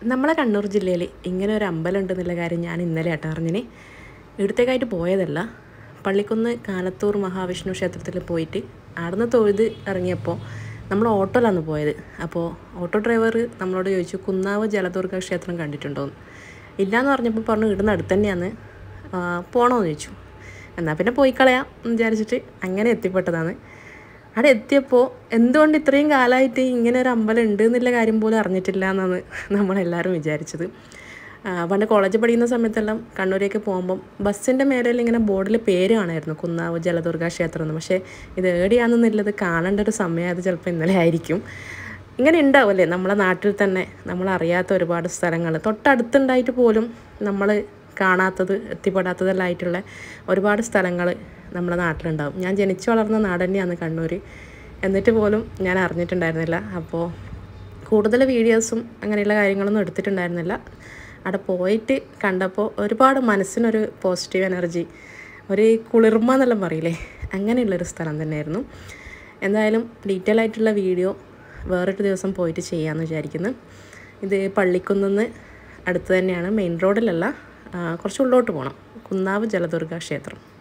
നമ്മളെ കണ്ണൂർ ജില്ലയിൽ ഇങ്ങനെ ഒരു അമ്പലം ഉണ്ടെന്നുള്ള കാര്യം ഞാൻ ഇന്നലെ ആട്ടോ അറിഞ്ഞിന് ഇവിടത്തേക്കായിട്ട് പോയതല്ല പള്ളിക്കുന്ന് കാലത്തൂർ മഹാവിഷ്ണു ക്ഷേത്രത്തിൽ പോയിട്ട് അവിടുന്ന് തൊഴുത് ഇറങ്ങിയപ്പോൾ നമ്മൾ ഓട്ടോയിലാണ് പോയത് അപ്പോൾ ഓട്ടോ ഡ്രൈവർ നമ്മളോട് ചോദിച്ചു കുന്നാവ് ജലദുർഗ ക്ഷേത്രം കണ്ടിട്ടുണ്ടോയെന്ന് ഇല്ലയെന്ന് പറഞ്ഞപ്പോൾ പറഞ്ഞു ഇവിടുന്ന് അടുത്ത് തന്നെയാണ് പോകണമെന്ന് ചോദിച്ചു എന്നാൽ പിന്നെ പോയി കളയാം എന്ന് വിചാരിച്ചിട്ട് അങ്ങനെ എത്തിപ്പെട്ടതാണ് അവിടെ എത്തിയപ്പോൾ എന്തുകൊണ്ട് ഇത്രയും കാലമായിട്ട് ഇങ്ങനെ ഒരു അമ്പലം ഉണ്ട് എന്നുള്ള കാര്യം പോലും അറിഞ്ഞിട്ടില്ല എന്നാണ് നമ്മളെല്ലാവരും വിചാരിച്ചത് ആ, പണ്ട് കോളേജിൽ പഠിക്കുന്ന സമയത്തെല്ലാം കണ്ണൂരേക്ക് പോകുമ്പം ബസ്സിൻ്റെ മേലെ ഇങ്ങനെ ബോർഡിൽ പേര് കാണായിരുന്നു കുന്നാവ് ജലദുർഗ ക്ഷേത്രം എന്ന് പക്ഷേ ഇത് ഏടിയാണെന്നുള്ളത് കാണേണ്ട ഒരു സമയം അത് ചിലപ്പോൾ ഇന്നലെ ആയിരിക്കും ഇങ്ങനെ ഉണ്ടാവുമല്ലേ നമ്മളെ നാട്ടിൽ തന്നെ നമ്മൾ അറിയാത്ത ഒരുപാട് സ്ഥലങ്ങൾ തൊട്ടടുത്തുണ്ടായിട്ട് പോലും നമ്മൾ കാണാത്തത് എത്തിപ്പെടാത്തതെല്ലാം ആയിട്ടുള്ള ഒരുപാട് സ്ഥലങ്ങൾ നമ്മുടെ നാട്ടിലുണ്ടാവും ഞാൻ ജനിച്ചു വളർന്ന നാട് തന്നെയാണ് കണ്ണൂർ എന്നിട്ട് പോലും ഞാൻ അറിഞ്ഞിട്ടുണ്ടായിരുന്നില്ല അപ്പോൾ കൂടുതൽ വീഡിയോസും അങ്ങനെയുള്ള കാര്യങ്ങളൊന്നും എടുത്തിട്ടുണ്ടായിരുന്നില്ല അവിടെ പോയിട്ട് കണ്ടപ്പോൾ ഒരുപാട് മനസ്സിനൊരു പോസിറ്റീവ് എനർജി ഒരു കുളിർമ എന്നെല്ലാം പറയില്ലേ അങ്ങനെയുള്ളൊരു സ്ഥലം തന്നെയായിരുന്നു എന്തായാലും ഡീറ്റെയിൽ ആയിട്ടുള്ള വീഡിയോ വേറൊരു ദിവസം പോയിട്ട് ചെയ്യാമെന്ന് വിചാരിക്കുന്നു ഇത് പള്ളിക്കുന്നിന്ന് അടുത്ത് തന്നെയാണ് മെയിൻ റോഡിലല്ല ആ, കുറച്ച് ഉള്ളോട്ട് പോകണം കുന്നാവ് ജലദുർഗ ക്ഷേത്രം